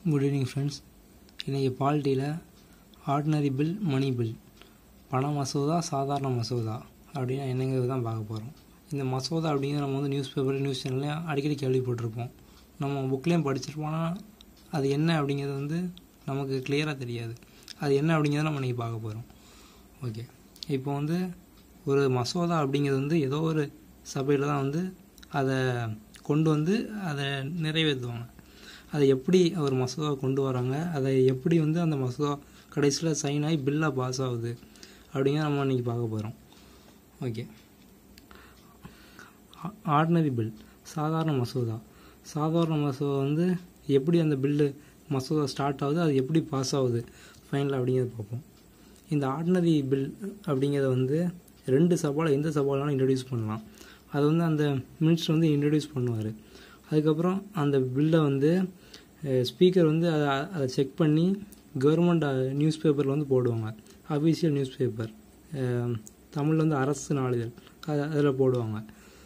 good evening friends இன்றைக்கி பாலிட்டியில் ordinary bill money bill பண மசோதா சாதாரண மசோதா அப்படின்னா என்னங்கிறது தான் பார்க்க போகிறோம் இந்த மசோதா அப்படிங்கிறது நம்ம வந்து நியூஸ் பேப்பர் நியூஸ் சேனல்லையும் அடிக்கடி கேள்விப்பட்டிருப்போம் நம்ம புக்லேயும் படிச்சிருப்போம் ஆனால் அது என்ன அப்படிங்கிறது வந்து நமக்கு கிளியராக தெரியாது அது என்ன அப்படிங்கிறத நம்ம இன்றைக்கி பார்க்க போகிறோம் ஓகே இப்போ வந்து ஒரு மசோதா அப்படிங்கிறது வந்து ஏதோ ஒரு சபையில் தான் வந்து அதை கொண்டு வந்து அதை நிறைவேற்றுவாங்க அதை எப்படி ஒரு மசோதா கொண்டு வராங்க அதை எப்படி வந்து அந்த மசோதா கடைசியில் சைன் ஆகி பில்லாக பாஸ் ஆகுது அப்படிங்கிறத நம்ம இன்றைக்கி பார்க்க போகிறோம் ஓகே ஆர்டினரி பில் சாதாரண மசோதா சாதாரண மசோதா வந்து எப்படி அந்த பில்லு மசோதா ஸ்டார்ட் ஆகுது அது எப்படி பாஸ் ஆகுது ஃபைனல் அப்படிங்கிறத பார்ப்போம் இந்த ஆர்டினரி பில் அப்படிங்கிறத வந்து ரெண்டு சவாலை எந்த சவாலாலும் இன்ட்ரடியூஸ் பண்ணலாம் அது வந்து அந்த மினிஸ்டர் வந்து இன்ட்ரடியூஸ் பண்ணுவார் அதுக்கப்புறம் அந்த பில்லை வந்து ஸ்பீக்கர் வந்து அதை அதை செக் பண்ணி கவர்மெண்ட் நியூஸ் பேப்பரில் வந்து போடுவாங்க அஃபீஷியல் நியூஸ் பேப்பர் தமிழில் வந்து அரசு நாளிதழ் அது அதில் போடுவாங்க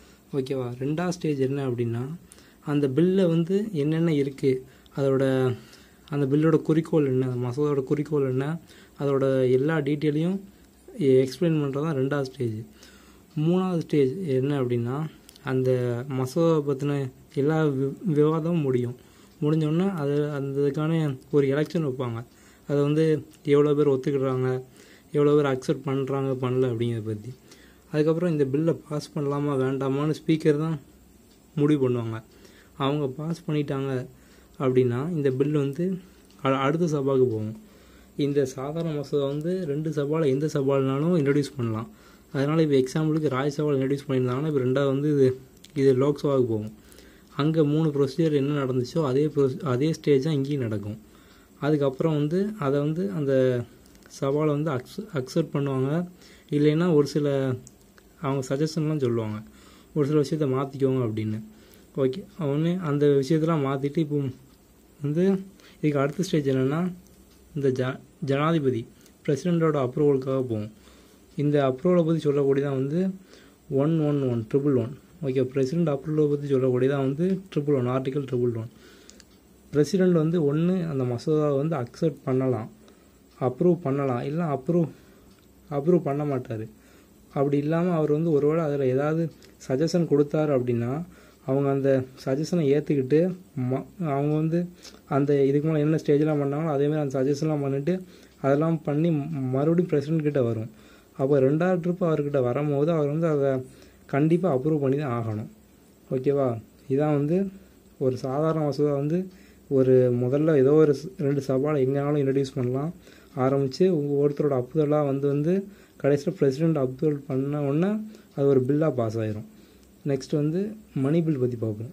ஓகேவா ரெண்டாவது ஸ்டேஜ் என்ன அப்படின்னா அந்த பில்லை வந்து என்னென்ன இருக்குது அதோட அந்த பில்லோட குறிக்கோள் என்ன அந்த மசோதாவோட குறிக்கோள் என்ன அதோட எல்லா டீட்டெயிலையும் எக்ஸ்பிளைன் பண்ணுறது தான் ரெண்டாவது ஸ்டேஜ் மூணாவது ஸ்டேஜ் என்ன அப்படின்னா அந்த மசோதா பற்றின எல்லா விவாதமும் முடியும் முடிஞ்சோடனே அது அந்த இதுக்கான ஒரு எலெக்ஷன் வைப்பாங்க அதை வந்து எவ்வளோ பேர் ஒத்துக்கிடுறாங்க எவ்வளோ பேர் அக்செப்ட் பண்ணுறாங்க பண்ணல அப்படிங்கிறத பற்றி அதுக்கப்புறம் இந்த பில்லை பாஸ் பண்ணலாமா வேண்டாமான்னு ஸ்பீக்கர் தான் முடிவு பண்ணுவாங்க அவங்க பாஸ் பண்ணிட்டாங்க அப்படின்னா இந்த பில் வந்து அடுத்த சபாவுக்கு போகும் இந்த சாதாரண மசோதா வந்து ரெண்டு சபாவில் எந்த சபால்னாலும் இன்ட்ரடியூஸ் பண்ணலாம் அதனால் இப்போ எக்ஸாம்பிளுக்கு ராஜ்யசபாவில் இன்ட்ரடியூஸ் பண்ணியிருந்தாங்கன்னா இப்போ ரெண்டாவது வந்து இது இது லோக்சபாவுக்கு போகும் அங்கே மூணு ப்ரொசீஜர் என்ன நடந்துச்சோ அதே ப்ரொசீ அதே ஸ்டேஜ் தான் இங்கேயும் நடக்கும் அதுக்கப்புறம் வந்து அதை வந்து அந்த சவாலை வந்து அக்ஸ் அக்செப்ட் பண்ணுவாங்க இல்லைன்னா ஒரு சில அவங்க சஜஷன்லாம் சொல்லுவாங்க ஒரு சில விஷயத்த மாற்றிக்கோங்க அப்படின்னு ஓகே அவனே அந்த விஷயத்தெல்லாம் மாற்றிட்டு இப்போ வந்து இதுக்கு அடுத்த ஸ்டேஜ் என்னென்னா இந்த ஜ ஜனாதிபதி பிரசிடெண்ட்டோட அப்ரூவலுக்காக போகும் இந்த அப்ரூவலை பற்றி சொல்லக்கூடியதான் வந்து one one one triple one okay president அப்ரூவலை பற்றி சொல்லக்கூடியதான் வந்து triple one article triple one president வந்து ஒன்று அந்த மசோதாவை வந்து அக்செப்ட் பண்ணலாம் அப்ரூவ் பண்ணலாம் இல்லை அப்ரூவ் அப்ரூவ் பண்ண மாட்டார் அப்படி இல்லாமல் அவர் வந்து ஒருவேளை அதில் ஏதாவது சஜஷன் கொடுத்தாரு அப்படின்னா அவங்க அந்த சஜஷனை ஏற்றுக்கிட்டு ம அவங்க வந்து அந்த இதுக்கு மேலே என்ன ஸ்டேஜ்லாம் பண்ணாங்களோ அதேமாதிரி அந்த சஜஷன்லாம் பண்ணிவிட்டு அதெல்லாம் பண்ணி மறுபடியும் பிரசிடென்ட் கிட்ட வரும் அப்போ ரெண்டாவது ட்ரிப் அவர்கிட்ட வரும்போது அவர் வந்து அதை கண்டிப்பாக அப்ரூவ் பண்ணி தான் ஆகணும் ஓகேவா இதான் வந்து ஒரு சாதாரண மசோதா வந்து ஒரு முதல்ல ஏதோ ஒரு ரெண்டு சவாலை எங்கேனாலும் இன்ட்ரடியூஸ் பண்ணலாம் ஆரம்பித்து ஒருத்தரோட அப்ரூவலாக வந்து வந்து கடைசியில் பிரசிடெண்ட் அப்ரூவல் பண்ண உடனே அது ஒரு பில்லாக பாஸ் ஆயிரும் நெக்ஸ்ட் வந்து மணி பில் பற்றி பார்ப்போம்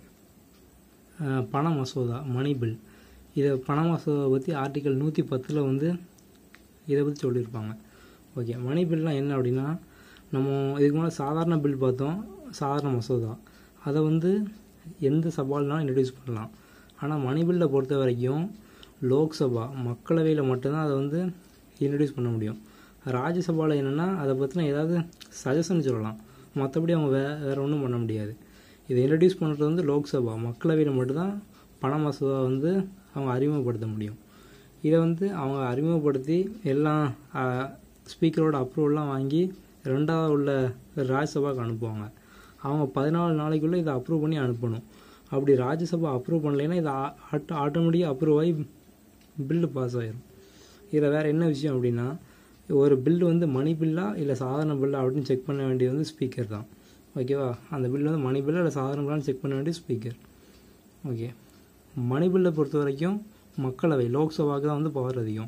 பண மசோதா மணி பில் இதை பண மசோதா பற்றி ஆர்டிக்கல் நூற்றி பத்தில் வந்து இதை பற்றி சொல்லியிருப்பாங்க ஓகே மணி பில்லாம் என்ன அப்படின்னா நம்ம இதுக்கு மேலே சாதாரண பில் பார்த்தோம் சாதாரண மசோதா அதை வந்து எந்த சவால்னாலும் இன்ட்ரடியூஸ் பண்ணலாம் ஆனால் மணி பில்லை பொறுத்த வரைக்கும் லோக்சபா மக்களவையில் மட்டும்தான் அதை வந்து இன்ட்ரடியூஸ் பண்ண முடியும் ராஜ்யசபாவில் என்னென்னா அதை பற்றின ஏதாவது சஜஷன் சொல்லலாம் மற்றபடி அவங்க வே வேறு ஒன்றும் பண்ண முடியாது இதை இன்ட்ரடியூஸ் பண்ணுறது வந்து லோக்சபா மக்களவையில் மட்டும்தான் பண மசோதா வந்து அவங்க அறிமுகப்படுத்த முடியும் இதை வந்து அவங்க அறிமுகப்படுத்தி எல்லாம் ஸ்பீக்கரோட அப்ரூவல்லாம் வாங்கி ரெண்டாவது உள்ள ராஜ்யசபாவுக்கு அனுப்புவாங்க அவங்க பதினாலு நாளைக்குள்ளே இதை அப்ரூவ் பண்ணி அனுப்பணும் அப்படி ராஜ்யசபா அப்ரூவ் பண்ணலைன்னா இது ஆட்டோ ஆட்டோமேட்டிக்காக அப்ரூவ் ஆகி பில்லு பாஸ் ஆயிரும் இதில் வேறு என்ன விஷயம் அப்படின்னா ஒரு பில்லு வந்து மணி பில்லா இல்லை சாதாரண பில்லா அப்படின்னு செக் பண்ண வேண்டியது வந்து ஸ்பீக்கர் தான் ஓகேவா அந்த பில்லு வந்து மணி பில்லா இல்லை சாதாரண பில்லான்னு செக் பண்ண வேண்டியது ஸ்பீக்கர் ஓகே மணி பில்லை பொறுத்த வரைக்கும் மக்களவை லோக்சபாவுக்கு தான் வந்து பவர் அதிகம்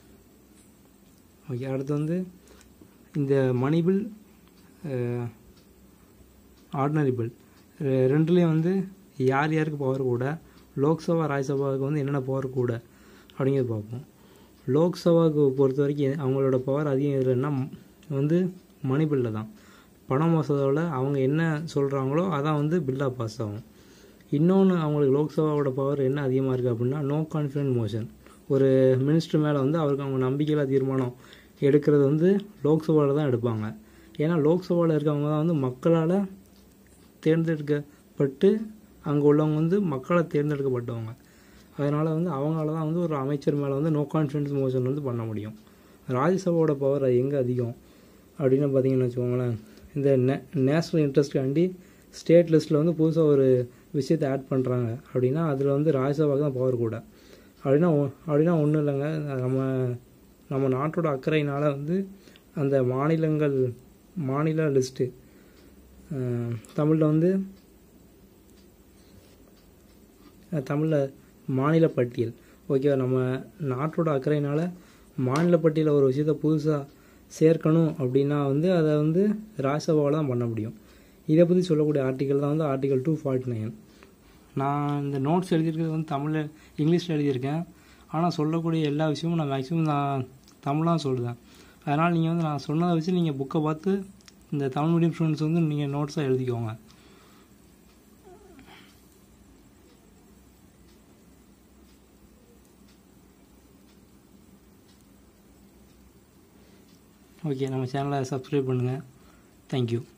ஓகே அடுத்து வந்து இந்த மணி பில் ஆர்டினரி பில் ரெண்டுலேயும் வந்து யார் யாருக்கு பவர் கூட லோக்சபா ராஜ்யசபாவுக்கு வந்து என்னென்ன பவர் கூட அப்படிங்கிறத பார்ப்போம் லோக்சபாவுக்கு பொறுத்த வரைக்கும் அவங்களோட பவர் அதிகம் இதில்னா வந்து மணி பில்லில் தான் பண மசோதாவில் அவங்க என்ன சொல்கிறாங்களோ அதான் வந்து பில்லாக பாஸ் ஆகும் இன்னொன்று அவங்களுக்கு லோக்சபாவோட பவர் என்ன அதிகமாக இருக்குது அப்படின்னா நோ கான்ஃபிடன்ட் மோஷன் ஒரு மினிஸ்டர் மேலே வந்து அவருக்கு அவங்க நம்பிக்கையில்லா தீர்மானம் எடுக்கிறது வந்து லோக்சபாவில் தான் எடுப்பாங்க ஏன்னா லோக்சபாவில் இருக்கவங்க தான் வந்து மக்களால் தேர்ந்தெடுக்கப்பட்டு அங்கே உள்ளவங்க வந்து மக்களால் தேர்ந்தெடுக்கப்பட்டவங்க அதனால் வந்து அவங்களால தான் வந்து ஒரு அமைச்சர் மேலே வந்து நோ கான்ஃபிடன்ஸ் மோஷன் வந்து பண்ண முடியும் ராஜ்யசபாவோட பவர் எங்கே அதிகம் அப்படின்னு பார்த்தீங்கன்னு வச்சுக்கோங்களேன் இந்த நே நேஷ்னல் இன்ட்ரெஸ்ட்காண்டி ஸ்டேட் லிஸ்ட்டில் வந்து புதுசாக ஒரு விஷயத்தை ஆட் பண்ணுறாங்க அப்படின்னா அதில் வந்து ராஜ்யசபாவுக்கு தான் பவர் கூட அப்படின்னா ஒ- அப்படின்னா ஒன்றும் இல்லைங்க நம்ம நம்ம நாட்டோட அக்கறையினால் வந்து அந்த மாநிலங்கள் மாநில லிஸ்ட்டு தமிழில் வந்து தமிழில் மாநில பட்டியல் ஓகேவா நம்ம நாட்டோட அக்கறையினால் மாநில பட்டியலில் ஒரு விஷயத்த புதுசாக சேர்க்கணும் அப்படின்னா வந்து அதை வந்து ராஜ்யசபாவில் தான் பண்ண முடியும் இதை பற்றி சொல்லக்கூடிய ஆர்டிக்கல் தான் வந்து ஆர்டிகல் டூ ஃபார்ட்டி நைன் நான் இந்த நோட்ஸ் எழுதியிருக்கிறது வந்து தமிழில் இங்கிலீஷில் எழுதியிருக்கேன் ஆனால் சொல்லக்கூடிய எல்லா விஷயமும் நான் மேக்ஸிமம் நான் தமிழ் சொல்லுவேன் அதனால் நீங்கள் வந்து நான் சொன்னதை வச்சு நீங்கள் புக்கை பார்த்து இந்த தமிழ் மீடியம் ஸ்டூடெண்ட்ஸ் வந்து நீங்கள் நோட்ஸாக எழுதிக்கோங்க ஓகே நம்ம சேனலை சப்ஸ்கிரைப் பண்ணுங்கள் தேங்க்யூ